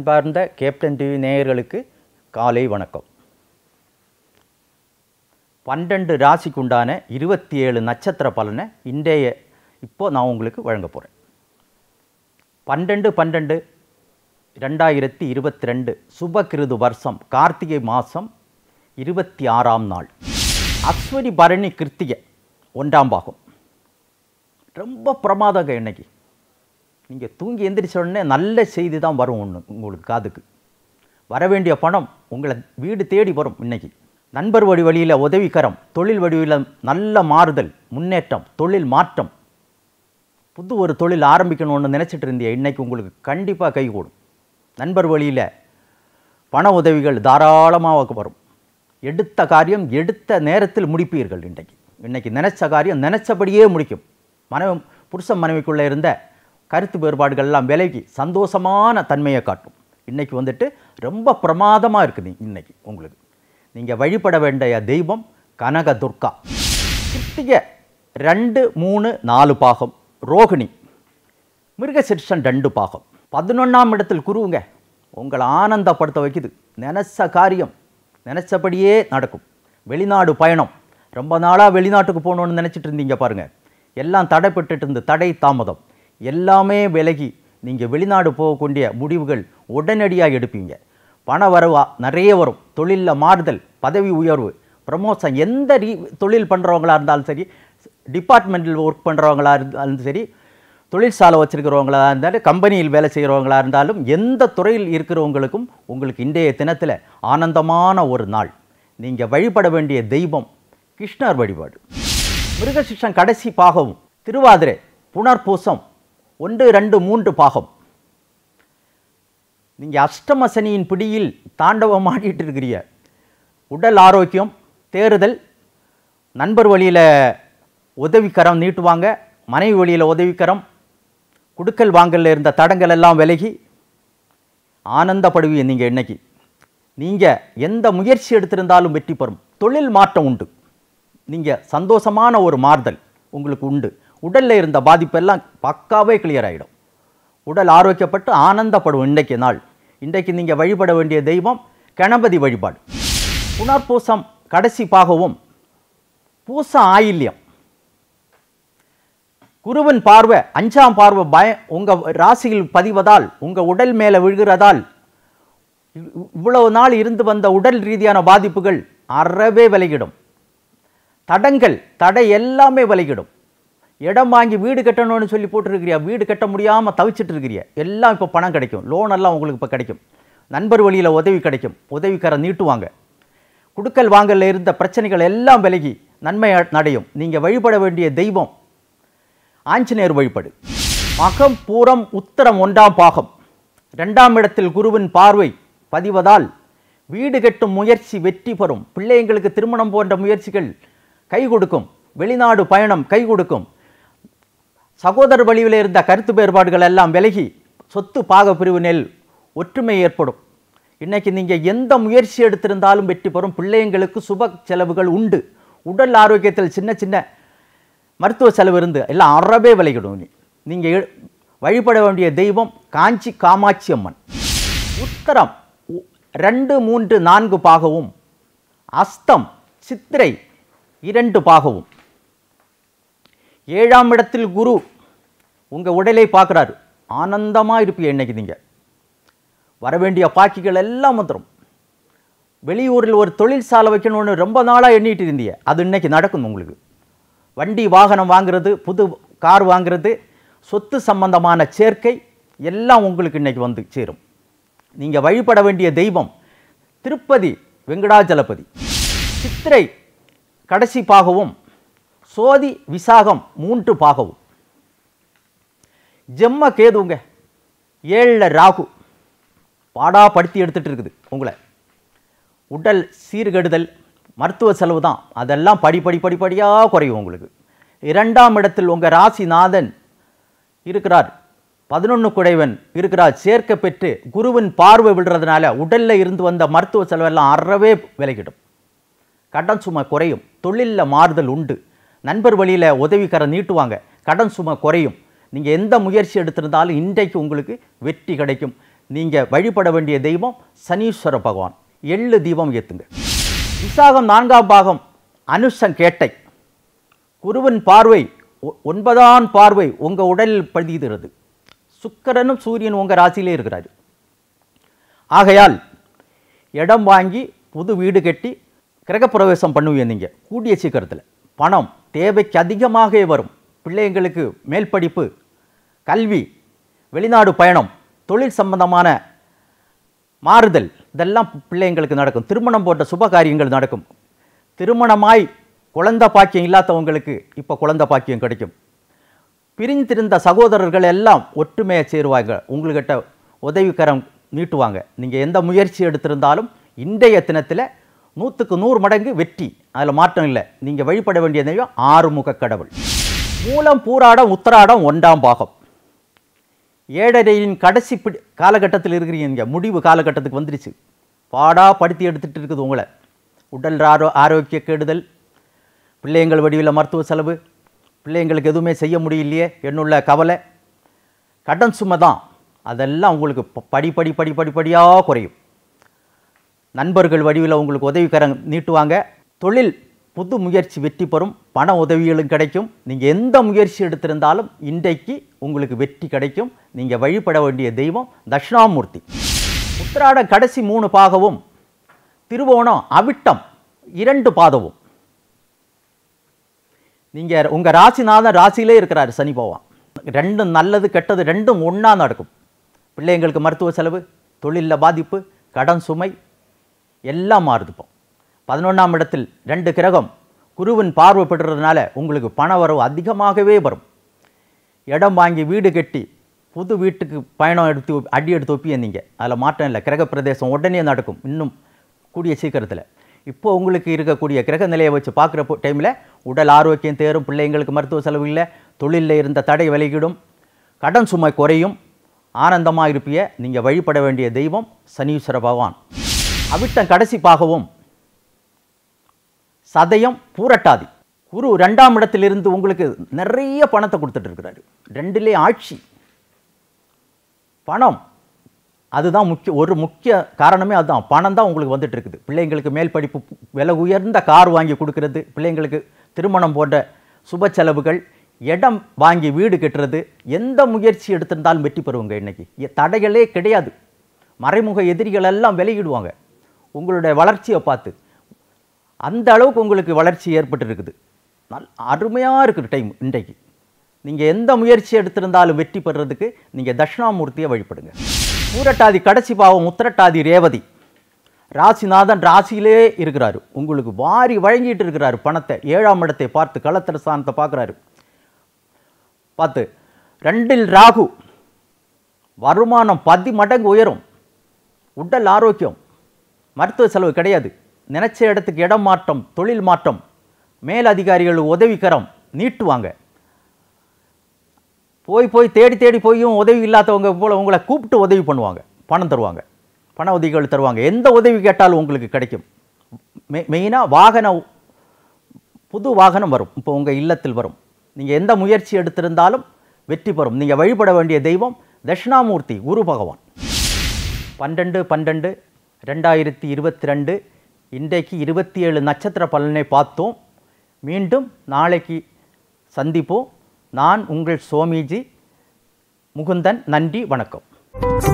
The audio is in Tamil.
அன்பார்ந்த கேப்டன் டிவி நேயர்களுக்கு காலை வணக்கம் பன்னெண்டு ராசிக்குண்டான இருபத்தி ஏழு நட்சத்திர பலனை இன்றைய இப்போ நான் உங்களுக்கு வழங்க போகிறேன் பன்னெண்டு பன்னெண்டு ரெண்டாயிரத்தி இருபத்தி ரெண்டு சுபகிருது வருஷம் கார்த்திகை மாதம் இருபத்தி ஆறாம் நாள் அஸ்வனி பரணி கிருத்திகை ஒன்றாம் பாகம் ரொம்ப பிரமாதங்க இன்னைக்கு நீங்கள் தூங்கி எந்திரிச்ச உடனே நல்ல செய்தி தான் வரும் ஒன்று உங்களுக்கு காதுக்கு வர வேண்டிய பணம் உங்களை வீடு தேடி வரும் இன்னைக்கு நண்பர் வழி வழியில் உதவிக்கரம் தொழில் வடிவில் நல்ல மாறுதல் முன்னேற்றம் தொழில் மாற்றம் புது ஒரு தொழில் ஆரம்பிக்கணும்னு நினச்சிட்டு இருந்திய இன்னைக்கு உங்களுக்கு கண்டிப்பாக கைகூடும் நண்பர் வழியில் பண உதவிகள் தாராளமாக வரும் எடுத்த காரியம் எடுத்த நேரத்தில் முடிப்பீர்கள் இன்றைக்கு இன்னைக்கு நினைச்ச காரியம் நினைச்சபடியே முடிக்கும் மனைவி புருஷன் மனைவிக்குள்ளே இருந்த கருத்து வேறுபாடுகள் எல்லாம் விலகி சந்தோஷமான தன்மையை காட்டும் இன்னைக்கு வந்துட்டு ரொம்ப பிரமாதமாக இருக்குது இன்னைக்கு உங்களுக்கு நீங்கள் வழிபட வேண்டிய தெய்வம் கனக துர்கா கிருத்திகை ரெண்டு மூணு நாலு பாகம் ரோகிணி மிருகசிருஷன் ரெண்டு பாகம் பதினொன்றாம் இடத்தில் குருவுங்க உங்களை ஆனந்தப்படுத்த வைக்குது நினச்ச காரியம் நினச்சபடியே நடக்கும் வெளிநாடு பயணம் ரொம்ப நாளாக வெளிநாட்டுக்கு போகணுன்னு நினச்சிட்டு இருந்தீங்க பாருங்கள் எல்லாம் தடைப்பட்டுட்டு இருந்த தடை தாமதம் எல்லாமே விலகி நீங்கள் வெளிநாடு போகக்கூடிய முடிவுகள் உடனடியாக எடுப்பீங்க பண வரவா நிறைய வரும் தொழிலில் மாறுதல் பதவி உயர்வு ப்ரமோஷன் எந்த ரீ தொழில் பண்ணுறவங்களா இருந்தாலும் சரி டிபார்ட்மெண்ட்டில் ஒர்க் பண்ணுறவங்களா இருந்தாலும் சரி தொழிற்சாலை வச்சுருக்கிறவங்களா இருந்தாலும் கம்பெனியில் வேலை செய்கிறவங்களா இருந்தாலும் எந்த துறையில் இருக்கிறவங்களுக்கும் உங்களுக்கு இன்றைய தினத்தில் ஆனந்தமான ஒரு நாள் நீங்கள் வழிபட வேண்டிய தெய்வம் கிருஷ்ணர் வழிபாடு மிருகசிஷன் கடைசி பாகம் திருவாதிரை புனர்பூசம் ஒன்று ரெண்டு மூன்று பாகம் நீங்கள் அஷ்டம சனியின் பிடியில் தாண்டவம் ஆடிட்டு இருக்கிறீங்க உடல் ஆரோக்கியம் தேறுதல் நண்பர் வழியில் உதவிக்கரம் நீட்டுவாங்க மனைவி வழியில் உதவிக்கரம் குடுக்கல் வாங்கல்ல இருந்த தடங்கள் எல்லாம் விலகி ஆனந்தப்படுவீங்க நீங்கள் இன்னைக்கு நீங்கள் எந்த முயற்சி எடுத்திருந்தாலும் வெற்றி பெறும் தொழில் மாற்றம் உண்டு நீங்கள் சந்தோஷமான ஒரு மாறுதல் உங்களுக்கு உண்டு உடலில் இருந்த பாதிப்பெல்லாம் பக்காவே கிளியர் ஆகிடும் உடல் ஆரோக்கியப்பட்டு ஆனந்தப்படும் இன்றைக்கு நாள் இன்றைக்கு நீங்கள் வழிபட வேண்டிய தெய்வம் கணபதி வழிபாடு புனர்பூசம் கடைசி பாகவும் பூச ஆயில்யம் குருவின் பார்வை அஞ்சாம் பார்வை பய உங்கள் ராசியில் பதிவதால் உங்கள் உடல் மேலே விழுகிறதால் இவ்- இவ்வளவு நாள் இருந்து வந்த உடல் ரீதியான பாதிப்புகள் அறவே விலகிடும் தடங்கள் தடை எல்லாமே விலகிடும் இடம் வாங்கி வீடு கட்டணும்னு சொல்லி போட்டுருக்கிறியா வீடு கட்ட முடியாமல் தவிச்சிட்டு இருக்கிறியா எல்லாம் இப்போ பணம் கிடைக்கும் லோன் எல்லாம் உங்களுக்கு இப்போ கிடைக்கும் நண்பர் வழியில் உதவி கிடைக்கும் உதவிக்கரை நீட்டுவாங்க குடுக்கல் வாங்கல்ல இருந்த பிரச்சனைகள் எல்லாம் விலகி நன்மை நடையும் நீங்கள் வழிபட வேண்டிய தெய்வம் ஆஞ்சநேயர் வழிபாடு மகம் பூரம் உத்தரம் ஒன்றாம் பாகம் ரெண்டாம் இடத்தில் குருவின் பார்வை பதிவதால் வீடு கட்டும் முயற்சி வெற்றி பெறும் பிள்ளைங்களுக்கு திருமணம் போன்ற முயற்சிகள் கை கொடுக்கும் வெளிநாடு பயணம் கை கொடுக்கும் சகோதர வழியில் இருந்த கருத்து வேறுபாடுகள் எல்லாம் விலகி சொத்து பாக பிரிவினில் ஒற்றுமை ஏற்படும் இன்னைக்கு நீங்கள் எந்த முயற்சி எடுத்திருந்தாலும் வெற்றி பெறும் பிள்ளைங்களுக்கு சுப செலவுகள் உண்டு உடல் ஆரோக்கியத்தில் சின்ன சின்ன மருத்துவ செலவு இருந்து எல்லாம் அறவே விலகிடும் நீ நீங்கள் வழிபட வேண்டிய தெய்வம் காஞ்சி காமாட்சி அம்மன் உத்தரம் உ- ரெண்டு மூன்று நான்கு பாகவும் அஸ்தம் சித்திரை இரண்டு பாகவும் ஏழாம் இடத்தில் குரு உங்கள் உடலை பார்க்குறாரு ஆனந்தமாக இருப்பீங்க இன்னைக்கு நீங்கள் வரவேண்டிய பாக்கிகள் எல்லாம் வந்துடும் வெளியூரில் ஒரு தொழிற்சாலை வைக்கணும்னு ரொம்ப நாளாக எண்ணிட்டு இருந்தீங்க அது இன்னைக்கு நடக்கும் உங்களுக்கு வண்டி வாகனம் வாங்குறது புது கார் வாங்குறது சொத்து சம்பந்தமான சேர்க்கை எல்லாம் உங்களுக்கு இன்னைக்கு வந்து சேரும் நீங்கள் வழிபட வேண்டிய தெய்வம் திருப்பதி வெங்கடாஜலபதி சித்திரை கடைசி பாகவும் சோதி விசாகம் மூன்று பாகவும் ஜெம்ம கேதுங்க ஏழில் ராகு பாடா படுத்தி எடுத்துட்டு இருக்குது உங்களை உடல் சீர்கெடுதல் மருத்துவ செலவு தான் அதெல்லாம் படி படி படிப்படியாக குறையும் உங்களுக்கு இரண்டாம் இடத்தில் உங்கள் ராசிநாதன் இருக்கிறார் பதினொன்று குடைவன் இருக்கிறார் சேர்க்க பெற்று குருவின் பார்வை விடுறதுனால உடல்ல இருந்து வந்த மருத்துவ செலவெல்லாம் அறவே விலகிடும் கடன் சுமை குறையும் தொழிலில் மாறுதல் உண்டு நண்பர் வழியில் உதவிக்கரை நீட்டுவாங்க கடன் சுமை குறையும் நீங்கள் எந்த முயற்சி எடுத்திருந்தாலும் இன்றைக்கு உங்களுக்கு வெற்றி கிடைக்கும் நீங்கள் வழிபட வேண்டிய தெய்வம் சனீஸ்வர பகவான் எள்ளு தீபம் ஏற்றுங்க விசாகம் நான்காம் பாகம் அனுஷம் கேட்டை குருவின் பார்வை ஒ- ஒன்பதாம் பார்வை உங்கள் உடலில் பதிகிறது சுக்கிரனும் சூரியன் உங்கள் ராசியிலே இருக்கிறாரு ஆகையால் இடம் வாங்கி புது வீடு கட்டி கிரகப்பிரவேசம் பண்ணுவீங்க நீங்கள் கூடிய சீக்கிரத்தில் பணம் தேவைக்கு அதிகமாக வரும் பிள்ளைங்களுக்கு மேல் படிப்பு கல்வி வெளிநாடு பயணம் தொழில் சம்பந்தமான மாறுதல் இதெல்லாம் பிள்ளைங்களுக்கு நடக்கும் திருமணம் போன்ற சுப காரியங்கள் நடக்கும் திருமணமாய் குழந்தை பாக்கியம் இல்லாதவங்களுக்கு இப்போ குழந்தை பாக்கியம் கிடைக்கும் பிரிந்திருந்த சகோதரர்கள் எல்லாம் ஒற்றுமையாக சேருவாங்க உங்கள்கிட்ட உதவிக்கரம் நீட்டுவாங்க நீங்கள் எந்த முயற்சி எடுத்திருந்தாலும் இன்றைய தினத்தில் நூற்றுக்கு நூறு மடங்கு வெற்றி அதில் மாற்றம் இல்லை நீங்கள் வழிபட வேண்டிய தெய்வம் ஆறுமுக கடவுள் மூலம் பூராடம் உத்தராடம் ஒன்றாம் பாகம் ஏழரையின் கடைசி பிடி காலகட்டத்தில் இருக்கிறீங்க முடிவு காலகட்டத்துக்கு வந்துருச்சு பாடா படுத்தி எடுத்துட்டு இருக்குது உங்களை உடல் ஆரோ ஆரோக்கிய கெடுதல் பிள்ளைங்கள் வடிவில் மருத்துவ செலவு பிள்ளைங்களுக்கு எதுவுமே செய்ய முடியலையே என்னுள்ள கவலை கடன் சுமை தான் அதெல்லாம் உங்களுக்கு ப- படி படி படி படிப்படியாக குறையும் நண்பர்கள் வடிவில் உங்களுக்கு உதவிக்கரம் நீட்டுவாங்க தொழில் புது முயற்சி வெற்றி பெறும் பண உதவிகளும் கிடைக்கும் நீங்கள் எந்த முயற்சி எடுத்திருந்தாலும் இன்றைக்கு உங்களுக்கு வெற்றி கிடைக்கும் நீங்கள் வழிபட வேண்டிய தெய்வம் தட்சிணாமூர்த்தி உத்திராட கடைசி மூணு பாகவும் திருவோணம் அவிட்டம் இரண்டு பாதவும் நீங்கள் உங்கள் ராசிநாதன் ராசியிலே இருக்கிறாரு சனி பகவான் ரெண்டும் நல்லது கெட்டது ரெண்டும் ஒன்றா நடக்கும் பிள்ளைங்களுக்கு மருத்துவ செலவு தொழிலில் பாதிப்பு கடன் சுமை எல்லாம் மாறுது இப்போ பதினொன்றாம் இடத்தில் ரெண்டு கிரகம் குருவின் பார்வை பெற்றதுனால உங்களுக்கு பண வரவு அதிகமாகவே வரும் இடம் வாங்கி வீடு கட்டி புது வீட்டுக்கு பயணம் எடுத்து அடி எடுத்து ஒப்பிய நீங்கள் அதில் மாற்றம் இல்லை கிரக பிரதேசம் உடனே நடக்கும் இன்னும் கூடிய சீக்கிரத்தில் இப்போ உங்களுக்கு இருக்கக்கூடிய கிரக நிலையை வச்சு பார்க்குற டைமில் உடல் ஆரோக்கியம் தேரும் பிள்ளைங்களுக்கு மருத்துவ செலவு இல்லை தொழிலில் இருந்த தடை விலகிடும் கடன் சுமை குறையும் ஆனந்தமாக இருப்பிய நீங்கள் வழிபட வேண்டிய தெய்வம் சனீஸ்வர பகவான் அவிட்டம் கடைசி பாகவும் சதயம் பூரட்டாதி குரு ரெண்டாம் இடத்திலிருந்து உங்களுக்கு நிறைய பணத்தை கொடுத்துட்டு இருக்கிறாரு ரெண்டிலே ஆட்சி பணம் அதுதான் முக்கிய ஒரு முக்கிய காரணமே அதுதான் பணம் தான் உங்களுக்கு வந்துட்டு இருக்குது பிள்ளைங்களுக்கு மேல் படிப்பு விலை உயர்ந்த கார் வாங்கி கொடுக்கறது பிள்ளைங்களுக்கு திருமணம் போன்ற சுப செலவுகள் இடம் வாங்கி வீடு கட்டுறது எந்த முயற்சி எடுத்திருந்தாலும் வெற்றி பெறுவாங்க இன்னைக்கு எ- தடைகளே கிடையாது மறைமுக எதிரிகள் எல்லாம் விலகிடுவாங்க உங்களுடைய வளர்ச்சியை பார்த்து அந்த அளவுக்கு உங்களுக்கு வளர்ச்சி ஏற்பட்டிருக்குது நல் அருமையாக இருக்குது டைம் இன்றைக்கு நீங்கள் எந்த முயற்சி எடுத்திருந்தாலும் வெற்றி பெறுறதுக்கு நீங்கள் தட்சிணாமூர்த்தியை வழிபடுங்க பூரட்டாதி கடைசி பாவம் உத்திரட்டாதி ரேவதி ராசிநாதன் ராசியிலே இருக்கிறாரு உங்களுக்கு வாரி வழங்கிட்டு இருக்கிறாரு பணத்தை ஏழாம் இடத்தை பார்த்து களத்திர ஸ்தானத்தை பார்க்குறாரு பார்த்து ரெண்டில் ராகு வருமானம் பதி மடங்கு உயரும் உடல் ஆரோக்கியம் மருத்துவ செலவு கிடையாது நினைச்ச இடத்துக்கு இடம் மாற்றம் தொழில் மாற்றம் மேல் அதிகாரிகள் உதவிக்கரம் நீட்டுவாங்க போய் போய் தேடி தேடி போயும் உதவி இல்லாதவங்க போல உங்களை கூப்பிட்டு உதவி பண்ணுவாங்க பணம் தருவாங்க பண உதவிகள் தருவாங்க எந்த உதவி கேட்டாலும் உங்களுக்கு கிடைக்கும் மெ மெயினாக வாகன புது வாகனம் வரும் இப்போ உங்கள் இல்லத்தில் வரும் நீங்கள் எந்த முயற்சி எடுத்திருந்தாலும் வெற்றி பெறும் நீங்கள் வழிபட வேண்டிய தெய்வம் தட்சிணாமூர்த்தி குரு பகவான் பன்னெண்டு பன்னெண்டு ரெண்டாயிரத்தி இருபத்தி ரெண்டு இன்றைக்கு இருபத்தி ஏழு நட்சத்திர பலனை பார்த்தோம் மீண்டும் நாளைக்கு சந்திப்போம் நான் உங்கள் சோமிஜி முகுந்தன் நன்றி வணக்கம்